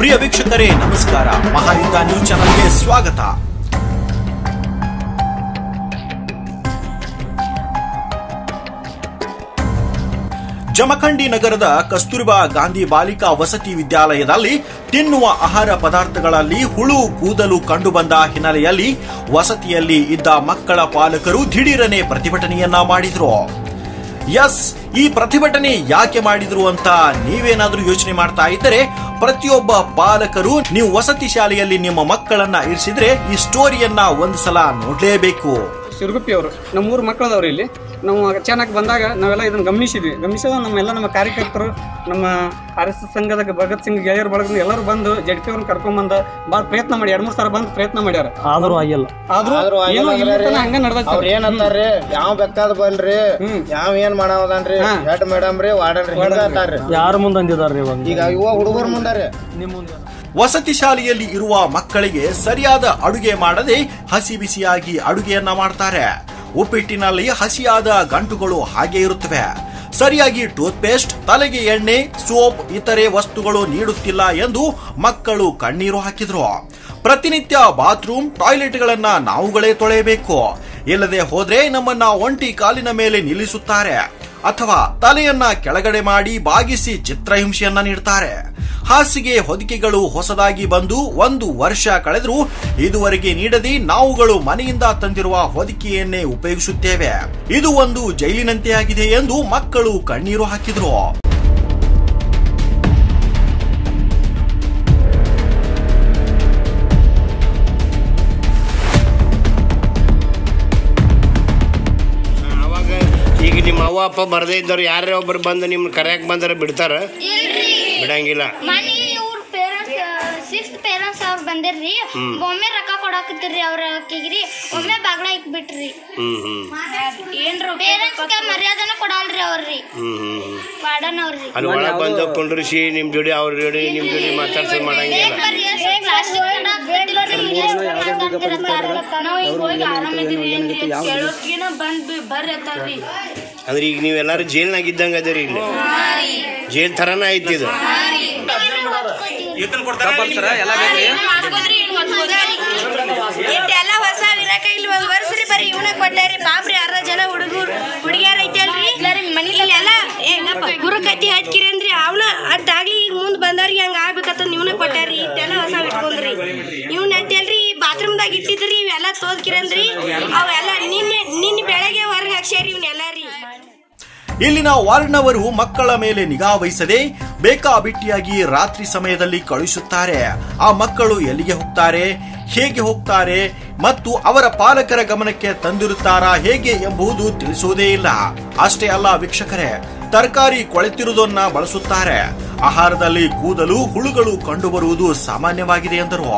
ಪ್ರಿಯ ವೀಕ್ಷಕರೇ ನಮಸ್ಕಾರ ಮಹಾಯುದ್ಧ ನ್ಯೂಸ್ ಚಾನಲ್ಗೆ ಸ್ವಾಗತ ಜಮಖಂಡಿ ನಗರದ ಕಸ್ತೂರ್ಬಾ ಗಾಂಧಿ ಬಾಲಿಕಾ ವಸತಿ ವಿದ್ಯಾಲಯದಲ್ಲಿ ತಿನ್ನುವ ಆಹಾರ ಪದಾರ್ಥಗಳಲ್ಲಿ ಹುಳು ಕೂದಲು ಕಂಡುಬಂದ ಹಿನ್ನೆಲೆಯಲ್ಲಿ ವಸತಿಯಲ್ಲಿ ಇದ್ದ ಮಕ್ಕಳ ಪಾಲಕರು ದಿಢೀರನೆ ಪ್ರತಿಭಟನೆಯನ್ನ ಮಾಡಿದ್ರು ಎಸ್ ಈ ಪ್ರತಿಭಟನೆ ಯಾಕೆ ಮಾಡಿದ್ರು ಅಂತ ನೀವೇನಾದ್ರೂ ಯೋಚನೆ ಮಾಡ್ತಾ ಇದ್ದರೆ ಪ್ರತಿಯೊಬ್ಬ ಪಾಲಕರು ನೀವು ವಸತಿ ಶಾಲೆಯಲ್ಲಿ ನಿಮ್ಮ ಮಕ್ಕಳನ್ನ ಇರಿಸಿದ್ರೆ ಈ ಸ್ಟೋರಿಯನ್ನ ಒಂದು ಸಲ ನೋಡ್ಲೇಬೇಕು ಶಿರುಗುಪ್ಪಿ ಅವರು ನಮ್ಮ ಮೂರು ಮಕ್ಕಳದವ್ರು ಇಲ್ಲಿ ನಾವು ಅಚಾನಕ್ ಬಂದಾಗ ನಾವೆಲ್ಲ ಇದನ್ನು ಗಮನಿಸಿದ್ವಿ ಗಮನಿಸಿದ ನಮ್ಮೆಲ್ಲ ನಮ್ಮ ಕಾರ್ಯಕರ್ತರು ನಮ್ಮ ಆರ್ ಎಸ್ ಎಸ್ ಸಂಘದ ಭಗತ್ ಸಿಂಗ್ ಗೆಳೆಯರ ಬಳಗ ಎಲ್ಲರೂ ಬಂದು ಜಡ್ ಪಿ ಅವ್ರನ್ನ ಕರ್ಕೊಂಬಂದು ಭಾಳ ಪ್ರಯತ್ನ ಮಾಡಿ ಎರಡು ಮೂರು ಸಲ ಬಂದು ಪ್ರಯತ್ನ ಮಾಡ್ಯಾರ ಆದ್ರೂ ಆಗಿಲ್ಲ ಆದ್ರೂ ಆದ್ರೂ ಏನೋ ಆಗಿಲ್ಲ ಇಲ್ಲಿ ರೀ. ತನಕ ಹಂಗ ನಡ್ದೈತೆ ಅವ್ರ ಏನ್ ಅಂತಾರ್ರಿ ಯಾವ ಬೇಕಾದ ಬನ್ರಿ ಹ್ಮ್. ಯಾವ ಏನ್ ಮಾಡವದನ್ರಿ ಹಾ. ಹೆಡ್ ಮೇಡಮ್ ರೀ ವಾರ್ಡನ್ ರೀ ಹಿಂಗ ಅಂತಾರ್ರಿ ಯಾರ ಮುಂದೆ ಅಂದಿದಾರ್ರಿ ಇವಾಗ ಈಗ ಇವ ಹುಡುಗರ ಮುಂದಾರಿ ನಿಮ್ ಮುಂದೆ ವಸತಿ ಶಾಲೆಯಲ್ಲಿ ಇರುವ ಮಕ್ಕಳಿಗೆ ಸರಿಯಾದ ಅಡುಗೆ ಮಾಡದೆ ಹಸಿ ಬಿಸಿಯಾಗಿ ಅಡುಗೆಯನ್ನ ಮಾಡ್ತಾರೆ ಉಪ್ಪಿಟ್ಟಿನಲ್ಲಿ ಹಸಿಯಾದ ಗಂಟುಗಳು ಹಾಗೆ ಇರುತ್ತವೆ ಸರಿಯಾಗಿ ಟೂತ್ ಪೇಸ್ಟ್ ತಲೆಗೆ ಎಣ್ಣೆ ಸೋಪ್ ಇತರೆ ವಸ್ತುಗಳು ನೀಡುತ್ತಿಲ್ಲ ಎಂದು ಮಕ್ಕಳು ಕಣ್ಣೀರು ಹಾಕಿದ್ರು ಪ್ರತಿನಿತ್ಯ ಬಾತ್ರೂಮ್ ಟಾಯ್ಲೆಟ್ಗಳನ್ನ ನಾವುಗಳೇ ತೊಳೆಯಬೇಕು ಇಲ್ಲದೆ ಹೋದ್ರೆ ನಮ್ಮನ್ನ ಒಂಟಿ ಕಾಲಿನ ಮೇಲೆ ನಿಲ್ಲಿಸುತ್ತಾರೆ ಅಥವಾ ತಲೆಯನ್ನ ಕೆಳಗಡೆ ಮಾಡಿ ಬಾಗಿಸಿ ಚಿತ್ರಹಿಂಸೆಯನ್ನ ನೀಡ್ತಾರೆ ಹಾಸಿಗೆ ಹೊದಿಕೆಗಳು ಹೊಸದಾಗಿ ಬಂದು ಒಂದು ವರ್ಷ ಕಳೆದರೂ ಇದುವರೆಗೆ ನೀಡದೆ ನಾವುಗಳು ಮನೆಯಿಂದ ತಂದಿರುವ ಹೊದಿಕೆಯನ್ನೇ ಉಪಯೋಗಿಸುತ್ತೇವೆ ಇದು ಒಂದು ಜೈಲಿನಂತೆ ಆಗಿದೆ ಎಂದು ಮಕ್ಕಳು ಕಣ್ಣೀರು ಹಾಕಿದ್ರು ಅವಾಗ ಈಗ ನಿಮ್ಮ ಅವ್ವ ಅಪ್ಪ ಬರದೇ ಇದ್ದವ್ರು ಯಾರೇ ಒಬ್ರು ಬಂದು ನಿಮ್ನ ಕರೆಯಕ್ ಬಂದ್ರೆ ಬಿಡ್ತಾರ ಬಿಡಂಗಿಲ್ಲ ಮನಿ ಇವ್ರ ಪೇರೆಂಟ್ಸ್ ಸಿಕ್ಸ್ತ್ ಪೇರೆಂಟ್ಸ್ ಅವ್ರು ಬಂದಿರ್ರಿ ಒಮ್ಮೆ ರೊಕ್ಕ ಕೊಡಾಕತ್ತಿರ್ರಿ ಅವ್ರ ಅಕ್ಕಿಗ್ರಿ ಒಮ್ಮೆ ಬಾಗ್ಲ ಇಕ್ಬಿಟ್ರಿ ಹ್ಮ್ ಹ್ಮ್ ಏನ್ರು ಪೇರೆಂಟ್ಸ್ಗೆ ಮರ್ಯಾದನ ಕೊಡಲ್ರಿ ಅವ್ರಿ ಹ್ಮ್ ಹ್ಮ್ ಹ್ಮ್ ವಾರ್ಡನ್ ಅವ್ರಿ ಅಲ್ಲಿ ಒಳಗೆ ಬಂದು ಕುಂಡ್ರಿಸಿ ನಿಮ್ ಜೋಡಿ ಅವ್ರ ಜೋಡಿ ನಿಮ್ ಜೋಡಿ ಮಾತಾಡ್ಸಿ ಮಾಡಂಗಿಲ್ಲ ನಾವು ಈಗ ಹೋಗಿ ಆರಾಮಿದ್ದೀವಿ ಏನ್ರಿ ಅಂತ ಕೇಳೋದ್ಕಿನ ಬಂದ್ ಬರ್ರಿ ಅತ್ತಾರ್ರಿ ಅಂದ್ರೆ ಈಗ ನೀವೆಲ್ಲಾರು ಜೈಲ್ನಾಗ ಇದ್ದಂಗ ಅದರಿ ಇಲ್ಲಿ ಜೈಲ್ ಥರನ ಐತಿ ಇದು ಇಟ್ಟೆಲ್ಲ ಹೊಸ ವಿನಾಕ ಇಲ್ಲಿ ಒಂದ್ ವರ್ಷರಿ ಬರೀ ಇವನ ಕೊಟ್ಟಾರಿ ಪಾಪ್ರಿ ಅರ್ಧ ಜನ ಹುಡುಗರು ಹುಡುಗಿಯರ್ ಐತಲ್ರಿ ಇಲ್ಲೆಲ್ಲ ಗುರುಕತ್ತಿ ಹಚ್ಕಿರಿ ಅಂದ್ರಿ ಅವನ ಅಟ್ಟಾಗ್ಲಿ ಈಗ ಮುಂದ್ ಬಂದವ್ರಿಗೆ ಹಂಗ ಆಗ್ಬೇಕಂತ ನೀವ್ನ ಕೊಟ್ಟಾರಿ ಇಟ್ಟೆಲ್ಲ ಹೊಸ ಇಟ್ಕೊಂಡ್ರಿ ಇವ್ನ ಐತಲ್ರಿ ಬಾತ್ರೂಮ್ದಾಗ ಇಟ್ಟಿದ್ರಿ ಇವೆಲ್ಲ ತೋದ್ಕಿರಂದ್ರಿ ಅವೆಲ್ಲ ನಿನ್ನೆ ನಿನ್ನೆ ಬೆಳಗ್ಗೆ ಹೊರಗೆ ಹಾಕ್ಸ್ಯಾರಿ ಇವ್ನೆಲ್ಲ ರೀ ಇಲ್ಲಿನ ವಾರ್ಡ್ನವರು ಮಕ್ಕಳ ಮೇಲೆ ನಿಗಾ ವಹಿಸದೆ ಬೇಕಾಬಿಟ್ಟಿಯಾಗಿ ರಾತ್ರಿ ಸಮಯದಲ್ಲಿ ಕಳುಹಿಸುತ್ತಾರೆ ಆ ಮಕ್ಕಳು ಎಲ್ಲಿಗೆ ಹೋಗ್ತಾರೆ ಹೇಗೆ ಹೋಗ್ತಾರೆ ಮತ್ತು ಅವರ ಪಾಲಕರ ಗಮನಕ್ಕೆ ತಂದಿರುತ್ತಾರಾ ಹೇಗೆ ಎಂಬುದು ತಿಳಿಸುವುದೇ ಇಲ್ಲ ಅಷ್ಟೇ ಅಲ್ಲ ವೀಕ್ಷಕರೇ ತರಕಾರಿ ಕೊಳೆತಿರುವುದನ್ನ ಬಳಸುತ್ತಾರೆ ಆಹಾರದಲ್ಲಿ ಕೂದಲು ಹುಳುಗಳು ಕಂಡುಬರುವುದು ಸಾಮಾನ್ಯವಾಗಿದೆ ಎಂದರು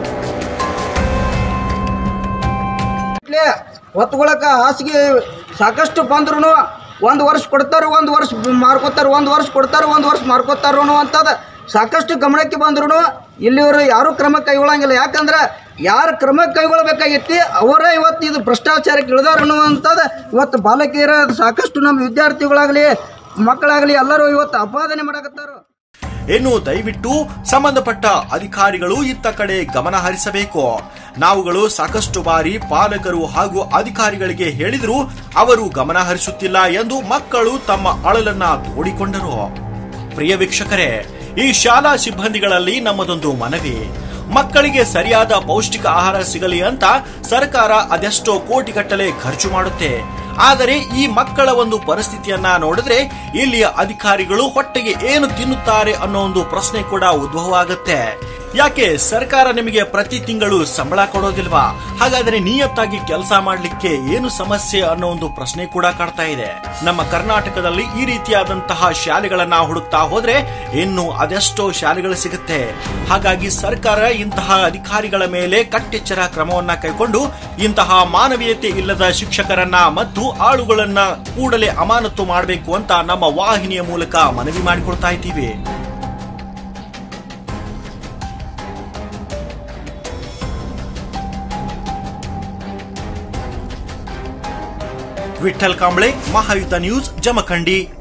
ಹೊತ್ಕೊಳಕ ಹಾಸಿಗೆ ಸಾಕಷ್ಟು ಬಂದ್ರು ಒಂದು ವರ್ಷ ಕೊಡ್ತಾರೆ ಒಂದು ವರ್ಷ ಮಾರ್ಕೋತಾರೆ ಒಂದು ವರ್ಷ ಕೊಡ್ತಾರೆ ಒಂದು ವರ್ಷ ಮಾರ್ಕೋತಾರೋ ಅಂತದ ಸಾಕಷ್ಟು ಗಮನಕ್ಕೆ ಬಂದ್ರು ಇಲ್ಲಿವರು ಯಾರೂ ಕ್ರಮ ಕೈಗೊಳ್ಳಂಗಿಲ್ಲ ಯಾಕಂದ್ರೆ ಯಾರು ಕ್ರಮ ಕೈಗೊಳ್ಳಬೇಕಾಗಿತ್ತು ಅವರೇ ಇವತ್ತು ಇದು ಭ್ರಷ್ಟಾಚಾರಕ್ಕೆ ಇಳಿದಾರ ಅನ್ನುವಂಥದ್ದು ಇವತ್ತು ಬಾಲಕಿಯರ ಸಾಕಷ್ಟು ನಮ್ಮ ವಿದ್ಯಾರ್ಥಿಗಳಾಗಲಿ ಮಕ್ಕಳಾಗಲಿ ಎಲ್ಲರೂ ಇವತ್ತು ಅಪಾದನೆ ಮಾಡಕತ್ತಾರ ಇನ್ನು ದಯವಿಟ್ಟು ಸಂಬಂಧಪಟ್ಟ ಅಧಿಕಾರಿಗಳು ಇತ್ತ ಕಡೆ ಗಮನ ಹರಿಸಬೇಕು ನಾವುಗಳು ಸಾಕಷ್ಟು ಬಾರಿ ಪಾಲಕರು ಹಾಗೂ ಅಧಿಕಾರಿಗಳಿಗೆ ಹೇಳಿದರೂ ಅವರು ಗಮನ ಹರಿಸುತ್ತಿಲ್ಲ ಎಂದು ಮಕ್ಕಳು ತಮ್ಮ ಅಳಲನ್ನ ತೋಡಿಕೊಂಡರು ಪ್ರಿಯ ವೀಕ್ಷಕರೇ ಈ ಶಾಲಾ ಸಿಬ್ಬಂದಿಗಳಲ್ಲಿ ನಮ್ಮದೊಂದು ಮನವಿ ಮಕ್ಕಳಿಗೆ ಸರಿಯಾದ ಪೌಷ್ಟಿಕ ಆಹಾರ ಸಿಗಲಿ ಅಂತ ಸರ್ಕಾರ ಅದೆಷ್ಟೋ ಕೋಟಿಗಟ್ಟಲೆ ಖರ್ಚು ಮಾಡುತ್ತೆ ಆದರೆ ಈ ಮಕ್ಕಳ ಒಂದು ಪರಿಸ್ಥಿತಿಯನ್ನ ನೋಡಿದ್ರೆ ಇಲ್ಲಿಯ ಅಧಿಕಾರಿಗಳು ಹೊಟ್ಟೆಗೆ ಏನು ತಿನ್ನುತ್ತಾರೆ ಅನ್ನೋ ಒಂದು ಪ್ರಶ್ನೆ ಕೂಡ ಉದ್ಭವ ಆಗುತ್ತೆ ಯಾಕೆ ಸರ್ಕಾರ ನಿಮಗೆ ಪ್ರತಿ ತಿಂಗಳು ಸಂಬಳ ಕೊಡೋದಿಲ್ವಾ ಹಾಗಾದ್ರೆ ನಿಯತ್ತಾಗಿ ಕೆಲಸ ಮಾಡ್ಲಿಕ್ಕೆ ಏನು ಸಮಸ್ಯೆ ಅನ್ನೋ ಒಂದು ಪ್ರಶ್ನೆ ಕೂಡ ಕಾಡ್ತಾ ಇದೆ ನಮ್ಮ ಕರ್ನಾಟಕದಲ್ಲಿ ಈ ರೀತಿಯಾದಂತಹ ಶಾಲೆಗಳನ್ನ ಹುಡುಕ್ತಾ ಹೋದ್ರೆ ಇನ್ನು ಅದೆಷ್ಟೋ ಶಾಲೆಗಳು ಸಿಗುತ್ತೆ ಹಾಗಾಗಿ ಸರ್ಕಾರ ಇಂತಹ ಅಧಿಕಾರಿಗಳ ಮೇಲೆ ಕಟ್ಟೆಚ್ಚರ ಕ್ರಮವನ್ನ ಕೈಗೊಂಡು ಇಂತಹ ಮಾನವೀಯತೆ ಇಲ್ಲದ ಶಿಕ್ಷಕರನ್ನ ಮತ್ತು ಆಳುಗಳನ್ನ ಕೂಡಲೇ ಅಮಾನತು ಮಾಡಬೇಕು ಅಂತ ನಮ್ಮ ವಾಹಿನಿಯ ಮೂಲಕ ಮನವಿ ಮಾಡಿಕೊಳ್ತಾ ಇದ್ದೀವಿ ವಿಠಲ್ ಕಾಂಬ್ಳೆ ಮಹಾಯುದ್ಧ ನ್ಯೂಸ್ ಜಮಖಂಡಿ